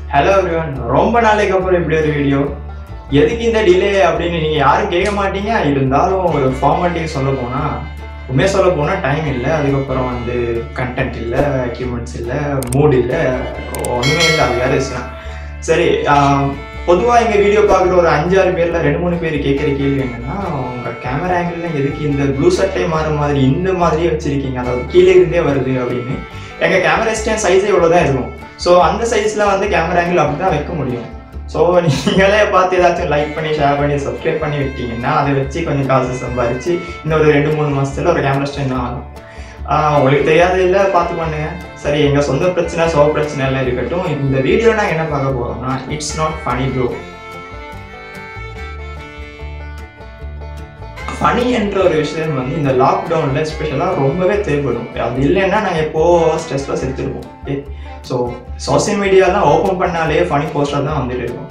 hello everyone ரொம்ப நாளைக்கு அப்புறம் இப்படி ஒரு வீடியோ எதுக்கு இந்த டிலே அப்படின்னு நீங்கள் யாரும் கேட்க மாட்டீங்க இருந்தாலும் ஒரு ஃபார்மாலிட்டி சொல்ல போனால் உண்மையாக சொல்ல போனால் டைம் இல்லை அதுக்கப்புறம் வந்து கண்டென்ட் இல்லை எக்யூப்மெண்ட்ஸ் இல்லை மூட் இல்லை ஒன்றுமே இல்லை அது வேறு விஷயம் சரி பொதுவாக எங்கள் வீடியோ பார்க்குற ஒரு அஞ்சாறு பேரில் ரெண்டு மூணு பேர் கேட்குற கேள்வி என்னன்னா உங்கள் கேமரா ஆங்கிள் எதுக்கு இந்த ப்ளூ சட்டை மாற மாதிரி இந்த மாதிரியே வச்சுருக்கீங்க அதாவது கீழே இருந்தே வருது அப்படின்னு எங்கள் கேமரா ஸ்டாண்ட் சைஸே இவ்வளோ தான் இருக்கும் ஸோ அந்த சைஸில் வந்து கேமரா ஆங்கிள் அப்படி தான் வைக்க முடியும் ஸோ நீங்களே பார்த்து ஏதாச்சும் லைக் பண்ணி ஷேர் பண்ணி சப்ஸ்கிரைப் பண்ணி விட்டீங்கன்னா அதை வச்சு கொஞ்சம் காசு சம்பாரிச்சு இன்னொரு ரெண்டு மூணு மாதத்துல ஒரு கேமரா ஸ்டாண்ட் ஆகும் ஆஹ் உங்களுக்கு தெரியாது இல்லை பார்த்து பண்ணுங்க சரி எங்கள் சொந்த பிரச்சனை சோ பிரச்சனை எல்லாம் இருக்கட்டும் இந்த வீடியோ நாங்கள் என்ன பார்க்க போகிறோம்னா it's not funny bro funny என்ற ஒரு விஷயம் வந்து இந்த லாக்டவுனில் ஸ்பெஷலாக ரொம்பவே தேவைப்படும் அது இல்லைன்னா நாங்கள் எப்போ ஸ்ட்ரெஸ்லாம் செத்துருப்போம் ஓகே ஸோ சோசியல் மீடியாலாம் ஓப்பன் பண்ணாலே ஃபனி போஸ்டாக தான் வந்துட்டு இருக்கும்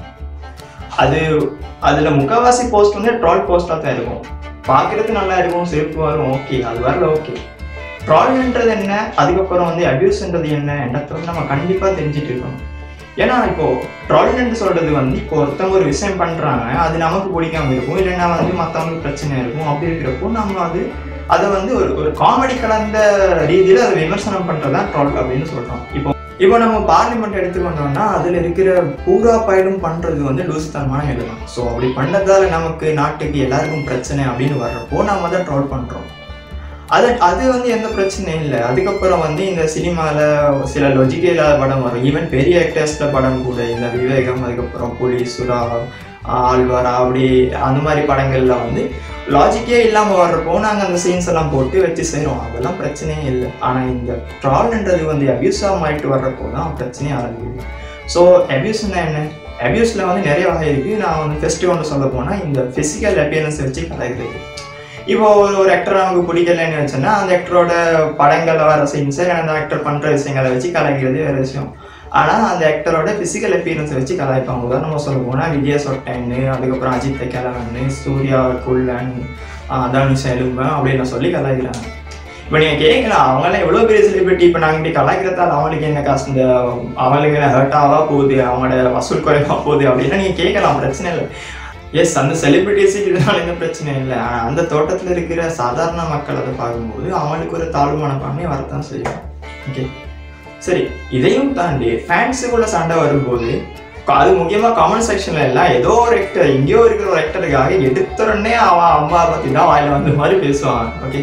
அது அதில் முக்கால்வாசி போஸ்ட் வந்து ட்ரால் போஸ்டாக தான் இருக்கும் பார்க்குறதுக்கு நல்லா இருக்கும் சிரிப்பு வரும் ஓகே அது வரல ஓகே ட்ரால்ன்றது என்ன அதுக்கப்புறம் வந்து அபியூஸ்ன்றது என்ன என்னத்தை நம்ம கண்டிப்பாக தெரிஞ்சுட்டு இருக்கணும் ஏன்னா இப்போ ட்ரால்னு சொல்றது வந்து இப்போ ஒருத்தவங்க ஒரு விஷயம் பண்றாங்க அது நமக்கு பிடிக்காம இருக்கும் இல்லைன்னா வந்து மற்றவங்களுக்கு பிரச்சனை இருக்கும் அப்படி இருக்கிறப்போ நம்ம அது அதை வந்து ஒரு ஒரு காமெடி கலந்த ரீதியில் அதை விமர்சனம் பண்றதா ட்ரால் அப்படின்னு சொல்றோம் இப்போ இப்போ நம்ம பார்லிமெண்ட் எடுத்துக்கொண்டோம்னா அதில் இருக்கிற பூரா பயனும் பண்ணுறது வந்து லூசுத்தனமான எழுதலாம் ஸோ அப்படி பண்ணதால நமக்கு நாட்டுக்கு எல்லாருக்கும் பிரச்சனை அப்படின்னு வர்றப்போ நம்ம அதை ட்ரால் பண்ணுறோம் அது அது வந்து எந்த பிரச்சனையும் இல்லை அதுக்கப்புறம் வந்து இந்த சினிமாவில் சில லொஜிக்கே இல்லாத படம் வரும் ஈவன் பெரிய ஆக்டர்ஸில் படம் கூட இந்த விவேகம் அதுக்கப்புறம் புலி சுறா ஆழ்வாரா அப்படி அந்த மாதிரி படங்கள்ல வந்து லாஜிக்கே இல்லாமல் வர்றப்போ நாங்கள் அந்த சீன்ஸ் எல்லாம் போட்டு வச்சு செய்கிறோம் அதெல்லாம் பிரச்சனையே இல்லை ஆனால் இந்த ட்ரால்ன்றது வந்து அபியூஸாக மாறிட்டு வர்றப்போ தான் பிரச்சனையே ஆரம்பிக்குது ஸோ அபியூஸ்னா என்ன அபியூஸில் வந்து நிறைய வகை இருக்குது நான் வந்து ஃபெஸ்ட்டு ஒன்று சொல்ல போனால் இந்த ஃபிசிக்கல் அப்பியரன்ஸ் வச்சு கலாய்க்கிறது இப்போ ஒரு ஒரு ஆக்டர் நமக்கு பிடிக்கலன்னு வச்சோன்னா அந்த ஆக்டரோட படங்களில் வர சீன்ஸை அந்த ஆக்டர் பண்ணுற விஷயங்களை வச்சு கலாய்க்கிறது வேறு விஷயம் ஆனால் அந்த ஆக்டரோட ஃபிசிக்கல் அப்பியரன்ஸை வச்சு கலாய்ப்பாங்க உதாரணமாக சொல்ல போனால் விஜய சொட்டைன்னு அதுக்கப்புறம் அஜித் கிழவன்னு சூர்யா குள்ளன் தனுஷ் எலும்பு அப்படின்னு சொல்லி கலாய்க்கிறாங்க இப்போ நீங்கள் கேட்கலாம் அவங்களாம் எவ்வளோ பெரிய செலிபிரிட்டி இப்போ நாங்கள் இப்படி கலாய்க்கிறதால அவங்களுக்கு என்ன காசு இந்த அவங்களுக்கு என்ன ஹர்ட் ஆகவா போகுது அவங்களோட வசூல் குறைவா போகுது அப்படின்னா நீங்கள் கேட்கலாம் பிரச்சனை இல்லை எஸ் அந்த செலிபிரிட்டிஸுக்கு இதனால எந்த பிரச்சனையும் இல்லை ஆனால் அந்த தோட்டத்தில் இருக்கிற சாதாரண மக்கள் அதை பார்க்கும்போது அவங்களுக்கு ஒரு தாழ்வு மனப்பான்மை வரத்தான் செய்யும் ஓகே சரி இதையும் தாண்டி ஃபேன்ஸுக்குள்ள சண்டை வரும்போது அது முக்கியமாக கமெண்ட் செக்ஷன்ல எல்லாம் ஏதோ ஒரு ஆக்டர் எங்கேயோ இருக்கிற ஒரு ஆக்டருக்காக எடுத்துறனே அவன் அம்மா பற்றி தான் வாயில வந்த மாதிரி பேசுவான் ஓகே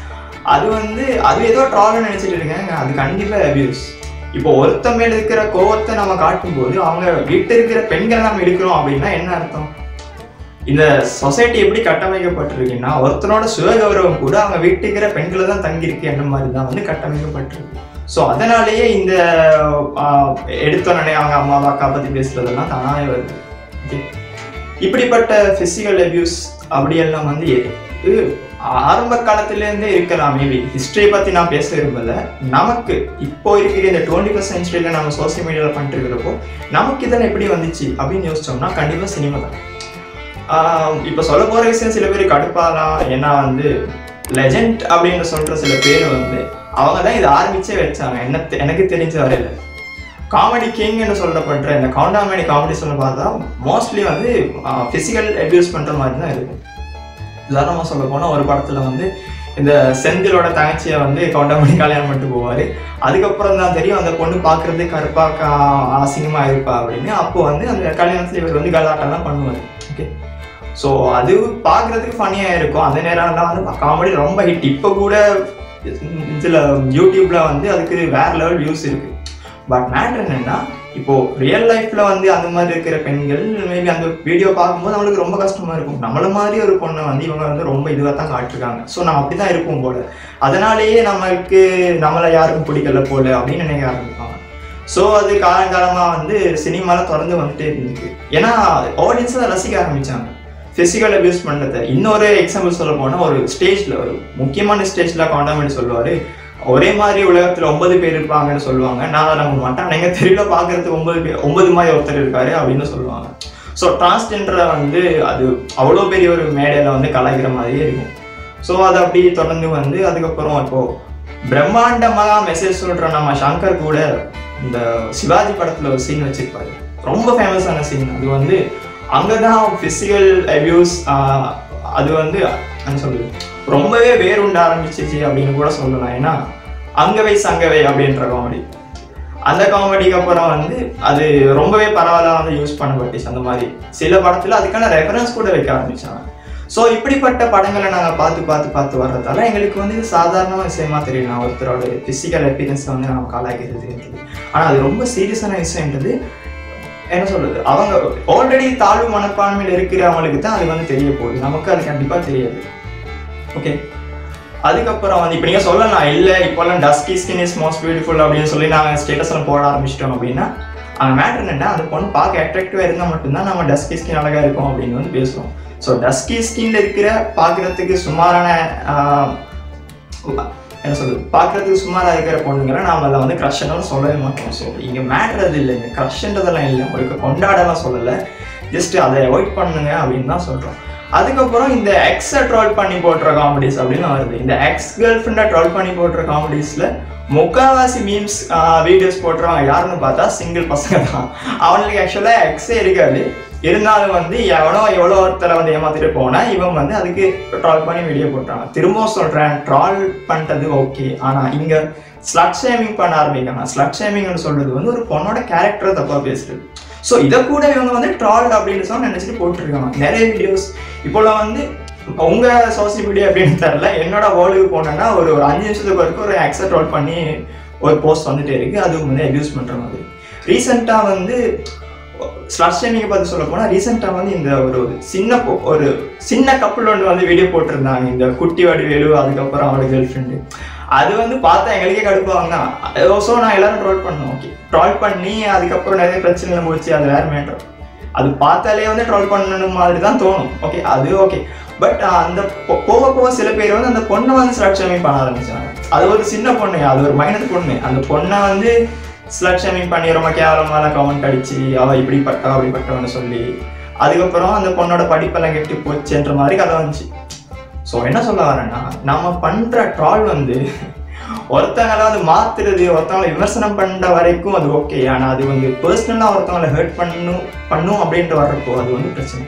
அது வந்து அது ஏதோ ட்ரால்னு நினைச்சிட்டு இருக்காங்க அது கண்டிப்பாக அபியூஸ் இப்போ ஒருத்த மேல இருக்கிற கோவத்தை நம்ம காட்டும்போது அவங்க வீட்டில் இருக்கிற பெண்களை நம்ம எடுக்கிறோம் அப்படின்னா என்ன அர்த்தம் இந்த சொசைட்டி எப்படி கட்டமைக்கப்பட்டிருக்குன்னா ஒருத்தனோட சுயகௌரவம் கூட அவங்க வீட்டுக்கிற பெண்களை தான் தங்கியிருக்கு என்ன மாதிரி தான் வந்து கட்டமைக்கப்பட்டிருக்கு ஸோ அதனாலேயே இந்த எடுத்தோடனே அவங்க அம்மா அக்கா பற்றி பேசுறதெல்லாம் தானாகவே வருது ஓகே இப்படிப்பட்ட ஃபிசிக்கல் அபியூஸ் அப்படியெல்லாம் வந்து இது ஆரம்ப காலத்திலேருந்தே இருக்கலாம் மேபி ஹிஸ்டரி பற்றி நான் பேச விரும்பல நமக்கு இப்போ இருக்கிற இந்த டுவெண்ட்டி ஃபஸ்ட் சென்ச்சுரியில் நம்ம சோசியல் மீடியாவில் பண்ணிட்டு இருக்கிறப்போ நமக்கு இதெல்லாம் எப்படி வந்துச்சு அப்படின்னு யோசிச்சோம்னா கண்டிப்பாக சினிமா தான் இப்போ சொல்ல போகிற விஷயம் சில பேர் கடுப்பாலாம் ஏன்னா வந்து லெஜண்ட் அப்படின்னு சொல்கிற சில பேர் வந்து அவங்க தான் இதை ஆரம்பிச்சே வச்சாங்க என்ன எனக்கு தெரிஞ்ச வரையில் காமெடி கிங்னு சொல்லப்படுற இந்த கவுண்டாமேடி காமெடி சொல்ல பார்த்தா மோஸ்ட்லி வந்து ஃபிசிக்கல் அபியூஸ் பண்ணுற மாதிரி தான் இருக்குது உதாரணமாக சொல்ல போனால் ஒரு படத்தில் வந்து இந்த செந்திலோட தங்கச்சியை வந்து கவுண்டாமணி கல்யாணம் பண்ணிட்டு போவார் அதுக்கப்புறம் தான் தெரியும் அந்த பொண்ணு பார்க்குறது கருப்பாக அசிங்கமாக இருப்பா அப்படின்னு அப்போ வந்து அந்த கல்யாணத்தில் இவர் வந்து கலாட்டெல்லாம் பண்ணுவார் ஓகே ஸோ அது பார்க்குறதுக்கு ஃபனியாக இருக்கும் அந்த நேரம்லாம் வந்து காமெடி ரொம்ப ஹிட் இப்போ கூட இதில் யூடியூப்பில் வந்து அதுக்கு வேறு லெவல் வியூஸ் இருக்குது பட் மேட்ரு என்னென்னா இப்போது ரியல் லைஃப்பில் வந்து அந்த மாதிரி இருக்கிற பெண்கள் மேபி அந்த வீடியோ பார்க்கும்போது நம்மளுக்கு ரொம்ப கஷ்டமாக இருக்கும் நம்மள மாதிரி ஒரு பொண்ணை வந்து இவங்க வந்து ரொம்ப இதுவாக தான் காட்டிருக்காங்க ஸோ நம்ம அப்படி தான் இருப்போம் போல அதனாலேயே நம்மளுக்கு நம்மளை யாருக்கும் பிடிக்கல போல அப்படின்னு நினைக்க ஆரம்பிப்பாங்க ஸோ அது காலங்காலமாக வந்து சினிமாவில் தொடர்ந்து வந்துட்டே இருந்துருக்கு ஏன்னா ஆடியன்ஸ் அதை ரசிக்க ஆரம்பித்தாங்க ஃபிசிக்கல் அபியூஸ் பண்ணுறத இன்னொரு எக்ஸாம்பிள் சொல்ல போனால் ஒரு ஸ்டேஜில் ஒரு முக்கியமான ஸ்டேஜில் காண்டாமெண்ட் சொல்லுவார் ஒரே மாதிரி உலகத்தில் ஒன்பது பேர் இருப்பாங்கன்னு சொல்லுவாங்க நான் அதை நம்ப மாட்டேன் ஆனால் எங்கள் தெருவில் பார்க்குறதுக்கு ஒன்பது பேர் ஒன்பது மாதிரி ஒருத்தர் இருக்காரு அப்படின்னு சொல்லுவாங்க ஸோ டிரான்ஸ்ஜெண்டரை வந்து அது அவ்வளோ பெரிய ஒரு மேடையில் வந்து கலாய்க்கிற மாதிரியே இருக்கும் ஸோ அது அப்படி தொடர்ந்து வந்து அதுக்கப்புறம் இப்போது பிரம்மாண்டமாக மெசேஜ் சொல்கிற நம்ம சங்கர் கூட இந்த சிவாஜி படத்தில் ஒரு சீன் வச்சிருப்பாரு ரொம்ப ஃபேமஸான சீன் அது வந்து அங்கே தான் ஃபிசிக்கல் அபியூஸ் அது வந்து என்ன சொல்றது ரொம்பவே வேறுண்ட ஆரம்பிச்சிச்சு அப்படின்னு கூட சொல்லலாம் ஏன்னா அங்கவை சங்கவை அப்படின்ற காமெடி அந்த காமெடிக்கு அப்புறம் வந்து அது ரொம்பவே பரவாயில்ல வந்து யூஸ் பண்ணப்பட்டுச்சு அந்த மாதிரி சில படத்துல அதுக்கான ரெஃபரன்ஸ் கூட வைக்க ஆரம்பிச்சாங்க ஸோ இப்படிப்பட்ட படங்களை நாங்கள் பார்த்து பார்த்து பார்த்து வர்றதால எங்களுக்கு வந்து இது சாதாரண விஷயமா தெரியலாம் ஒருத்தரோட ஃபிசிக்கல் அப்பியரன்ஸை வந்து நம்ம காலாக்கிறது ஆனால் அது ரொம்ப சீரியஸான விஷயம்ன்றது என்ன சொல்றது அவங்க ஆல்ரெடி தாழ்வு மனப்பான்மையில் இருக்கிறவங்களுக்கு தான் அது வந்து தெரிய போகுது நமக்கு அது கண்டிப்பாக தெரியாது ஓகே அதுக்கப்புறம் வந்து இப்போ நீங்கள் சொல்லலாம் இல்லை இப்போல்லாம் dusky skin is most beautiful அப்படின்னு சொல்லி நாங்கள் ஸ்டேட்டஸில் போட ஆரம்பிச்சிட்டோம் அப்படின்னா அந்த மேட்ரு என்னன்னா அந்த பொண்ணு பார்க்க அட்ராக்டிவாக இருந்தால் மட்டும்தான் நம்ம டஸ்கி ஸ்கின் அழகாக இருக்கும் அப்படின்னு வந்து பேசுகிறோம் ஸோ டஸ்கி ஸ்கின்ல இருக்கிற பார்க்குறதுக்கு சுமாரான ஆஹ், என்ன சொல்றது பார்க்குறதுக்கு சுமாராக இருக்கிற பொண்ணுங்களை நாம அதில் வந்து க்ரஷ்ன்றதும் சொல்லவே மாட்டோம் ஸோ இங்கே மேட்ரு அது இல்லைங்க க்ரஷ்ன்றதெல்லாம் இல்லை உங்களுக்கு கொண்டாடலாம் சொல்லலை ஜஸ்ட் அதை அவாய்ட் பண்ணுங்க அப்படின்னு தான் சொல்கிறோம் அதுக்கப்புறம் இந்த எக்ஸை ட்ரால் பண்ணி போட்டுற காமெடிஸ் அப்படின்னு வருது இந்த எக்ஸ் கேர்ள் ஃப்ரெண்டை ட்ரால் பண்ணி போட்டுற காமெடிஸில் முக்காவாசி மீம்ஸ் வீடியோஸ் போட்டுறவங்க யாருன்னு பார்த்தா சிங்கிள் பசங்க தான் அவனுக்கு ஆக்சுவலாக எக்ஸே இருக்காது இருந்தாலும் வந்து எவனோ எவ்வளோ ஒருத்தரை வந்து ஏமாத்திட்டு போனா இவன் வந்து அதுக்கு ட்ரால் பண்ணி வீடியோ போட்டாங்க திரும்பவும் சொல்கிறேன் ட்ரால் பண்ணுறது ஓகே ஆனால் இங்கே ஸ்லட் ஷேமிங் பண்ண ஆரம்பிக்கிறாங்க ஸ்லட் ஷேமிங்னு சொல்றது வந்து ஒரு பொண்ணோட கேரக்டரை தப்பாக பேசுறது ஸோ இதை கூட இவங்க வந்து ட்ரால் அப்படின்னு சொல்லி நினச்சிட்டு போட்டிருக்காங்க நிறைய வீடியோஸ் இப்போலாம் வந்து உங்க சோசியல் மீடியா அப்படின்னு தெரில என்னோட வேர்ல்டுக்கு போனேன்னா ஒரு ஒரு அஞ்சு நிமிஷத்துக்கு வரைக்கும் ஒரு அக்செப்ட் ட்ரால் பண்ணி ஒரு போஸ்ட் வந்துட்டே இருக்கு அதுவும் வந்து அபியூஸ் பண்ற மாதிரி ரீசெண்டாக வந்து ஸ்லட் ஷேமிங்கை பற்றி சொல்ல போனால் ரீசெண்டாக வந்து இந்த ஒரு ஒரு சின்ன பொ- ஒரு சின்ன கப்பல் ஒன்று வந்து வீடியோ போட்டிருந்தாங்க இந்த குட்டி வடிவேலு அதுக்கப்புறம் அவரோட கேர்ள் ஃப்ரெண்டு அது வந்து பார்த்தா எங்களுக்கே கடுப்பாங்க தான் ஸோ நான் எல்லாரும் ட்ரால் பண்ணோம் ஓகே ட்ரால் பண்ணி அதுக்கப்புறம் நிறைய பிரச்சனை போச்சு அது வேற மேட்டர் அது பார்த்தாலே வந்து ட்ரால் பண்ணணும் மாதிரி தான் தோணும் ஓகே அது ஓகே பட் அந்த போ- போக போக சில பேர் வந்து அந்த பொண்ணை வந்து ஸ்லட் ஷேமிங் பண்ண ஆரம்பிச்சாங்க அது ஒரு சின்ன பொண்ணு அது ஒரு மைனர் பொண்ணு அந்த பொண்ணை வந்து ஸ்லட் ஷேமிங் பண்ணி ரொம்ப கேவலமான கமெண்ட் அடிச்சு அவ இப்படிப்பட்டா அப்படிப்பட்டவன்னு சொல்லி அதுக்கப்புறம் அந்த பொண்ணோட படிப்பெல்லாம் கெட்டு போச்சுன்ற மாதிரி கதை வந்துச்சு ஸோ என்ன சொல்ல வரேன்னா நம்ம பண்ற ட்ரால் வந்து ஒருத்தங்களை வந்து மாத்துறது ஒருத்தவங்களை விமர்சனம் பண்ற வரைக்கும் அது ஓகே ஆனா அது வந்து பர்சனலா ஒருத்தவங்களை ஹர்ட் பண்ணும் பண்ணும் அப்படின்ட்டு வர்றப்போ அது வந்து பிரச்சனை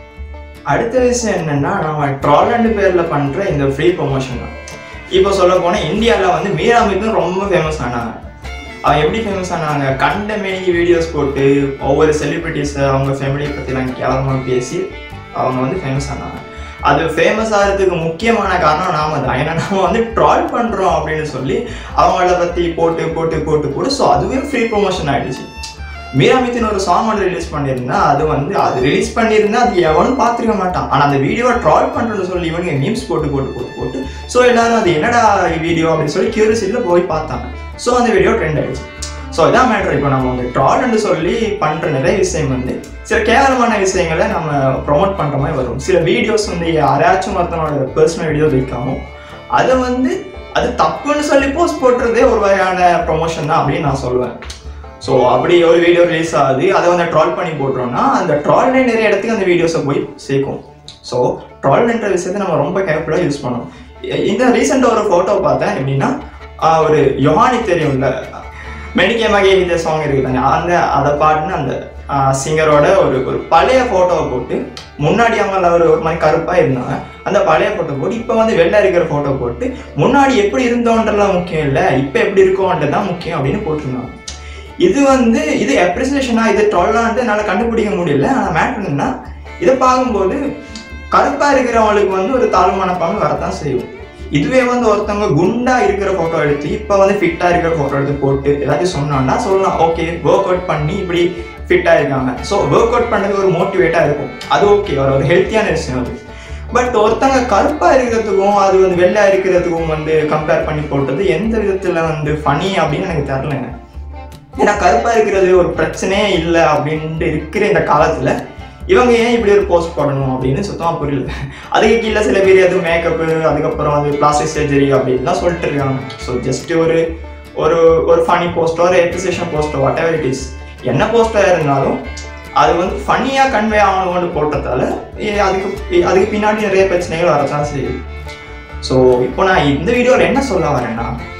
அடுத்த விஷயம் என்னன்னா நம்ம ட்ரால் அண்ட் பேர்ல பண்ற இந்த ஃப்ரீ ப்ரொமோஷன் தான் இப்போ சொல்ல போனா இந்தியாவில் வந்து மீரா மிதுன் ரொம்ப ஃபேமஸ் ஆனாங்க அவங்க எப்படி ஃபேமஸ் ஆனாங்க கண்ட மேனி வீடியோஸ் போட்டு ஒவ்வொரு செலிபிரிட்டிஸை அவங்க ஃபேமிலியை பற்றிலாம் கேவலமாக பேசி அவங்க வந்து ஃபேமஸ் ஆனாங்க அது ஃபேமஸ் ஆகிறதுக்கு முக்கியமான காரணம் நாம தான் ஏன்னா நம்ம வந்து ட்ரால் பண்ணுறோம் அப்படின்னு சொல்லி அவங்கள பற்றி போட்டு போட்டு போட்டு போட்டு ஸோ அதுவே ஃப்ரீ ப்ரொமோஷன் ஆயிடுச்சு மீரா மித்தின் ஒரு சாங் ஒன்று ரிலீஸ் பண்ணியிருந்தா அது வந்து அது ரிலீஸ் பண்ணியிருந்தா அது எவனும் பார்த்துருக்க மாட்டான் ஆனால் அந்த வீடியோவை ட்ரால் பண்ணுறேன்னு சொல்லி இவனுங்க மீம்ஸ் போட்டு போட்டு போட்டு போட்டு ஸோ எல்லாரும் அது என்னடா வீடியோ அப்படின்னு சொல்லி கியூரியஸில் போய் பார்த்தாங்க ஸோ அந்த வீடியோ ட்ரெண்ட் ஆயிடுச்சு ஸோ இதான் மேட்ரு இப்போ நம்ம வந்து ட்ரால்னு சொல்லி பண்ணுற நிறைய விஷயம் வந்து சில கேவலமான விஷயங்களை நம்ம ப்ரொமோட் பண்ணுற மாதிரி வரும் சில வீடியோஸ் வந்து யாராச்சும் ஒருத்தனோட பர்சனல் வீடியோ வைக்காமோ அதை வந்து அது தப்புன்னு சொல்லி போஸ்ட் போட்டுறதே ஒரு வகையான ப்ரொமோஷன் தான் அப்படின்னு நான் சொல்லுவேன் ஸோ அப்படி ஒரு வீடியோ ரிலீஸ் ஆகுது அதை வந்து ட்ரால் பண்ணி போட்டுறோம்னா அந்த ட்ரால்லே நிறைய இடத்துக்கு அந்த வீடியோஸை போய் சேர்க்கும் ஸோ ட்ரால்ன்ற விஷயத்தை நம்ம ரொம்ப கேர்ஃபுல்லாக யூஸ் பண்ணணும் இ- இந்த ரீசெண்டாக ஒரு ஃபோட்டோ பார்த்தேன் எப்படின்னா ஆஹ் ஒரு யோகானி தெரியும்ல மெடிக்கே மகே இந்த சாங் இருக்குதாங்க அந்த அதை பாடின அந்த சிங்கரோட ஒரு ஒரு பழைய ஃபோட்டோவை போட்டு முன்னாடி அவங்க ஒரு ஒரு மாதிரி கருப்பாக இருந்தாங்க அந்த பழைய ஃபோட்டோ போட்டு இப்போ வந்து வெள்ளை இருக்கிற ஃபோட்டோ போட்டு முன்னாடி எப்படி இருந்தோன்றலாம் முக்கியம் இல்லை இப்போ எப்படி இருக்கோன்றது தான் முக்கியம் அப்படின்னு போட்டிருந்தாங்க இது வந்து இது அப்ரிசியேஷனா இது ட்ராலான்ட்டு என்னால் கண்டுபிடிக்க முடியல ஆனால் மேட்ரு என்னன்னா இதை பார்க்கும்போது கருப்பாக இருக்கிறவங்களுக்கு வந்து ஒரு தாழ்வு மனப்பான்மை வரத்தான் செய்யும் இதுவே வந்து ஒருத்தவங்க குண்டா இருக்கிற ஃபோட்டோ எடுத்து இப்போ வந்து ஃபிட்டாக இருக்கிற ஃபோட்டோ எடுத்து போட்டு ஏதாச்சும் சொன்னான்னா சொல்லலாம் ஓகே ஒர்க் அவுட் பண்ணி இப்படி ஃபிட்டாக இருக்காங்க ஸோ ஒர்க் அவுட் பண்ணது ஒரு மோட்டிவேட்டாக இருக்கும் அது ஓகே ஒரு ஒரு ஹெல்த்தியான விஷயம் அது பட் ஒருத்தங்க கருப்பாக இருக்கிறதுக்கும் அது வந்து வெள்ளை இருக்கிறதுக்கும் வந்து கம்பேர் பண்ணி போட்டது எந்த விதத்தில் வந்து ஃபனி அப்படின்னு எனக்கு தெரிலங்க ஏன்னா கருப்பா இருக்கிறது ஒரு பிரச்சனையே இல்லை அப்படின்ட்டு இருக்கிற இந்த காலத்துல இவங்க ஏன் இப்படி ஒரு போஸ்ட் போடணும் அப்படின்னு சுத்தமா புரியல அதுக்கு கீழே சில பேர் எதுவும் மேக்கப்பு அதுக்கப்புறம் வந்து பிளாஸ்டிக் சர்ஜரி அப்படின்லாம் சொல்லிட்டு இருக்காங்க ஸோ ஜஸ்ட் ஒரு ஒரு ஒரு ஃபனி போஸ்டோ ஒரு எப்ரிசியேஷன் போஸ்டோ வாட் எவர் இட் இஸ் என்ன போஸ்டாக இருந்தாலும் அது வந்து ஃபன்னியாக கன்வே ஆகணும்னு போட்டதால ஏ- அதுக்கு ஏ- அதுக்கு பின்னாடி நிறைய பிரச்சனைகள் வரதான் செய்யுது ஸோ இப்போ நான் இந்த வீடியோவில் என்ன சொல்ல வரேன்னா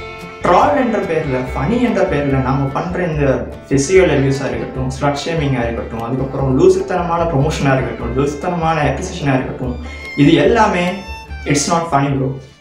ட்ரால் என்ற பேரில் ஃபனி என்ற பேரில் நாம பண்ணுற இந்த ஃபிசிக்கல் அபியூஸாக இருக்கட்டும் ஸ்லட் ஷேமிங்காக இருக்கட்டும் அதுக்கப்புறம் லூசுத்தனமான ப்ரொமோஷனாக இருக்கட்டும் லூசுத்தனமான அக்விசிஷனாக இருக்கட்டும் இது எல்லாமே இட்ஸ் நாட் ஃபனி ப்ரோ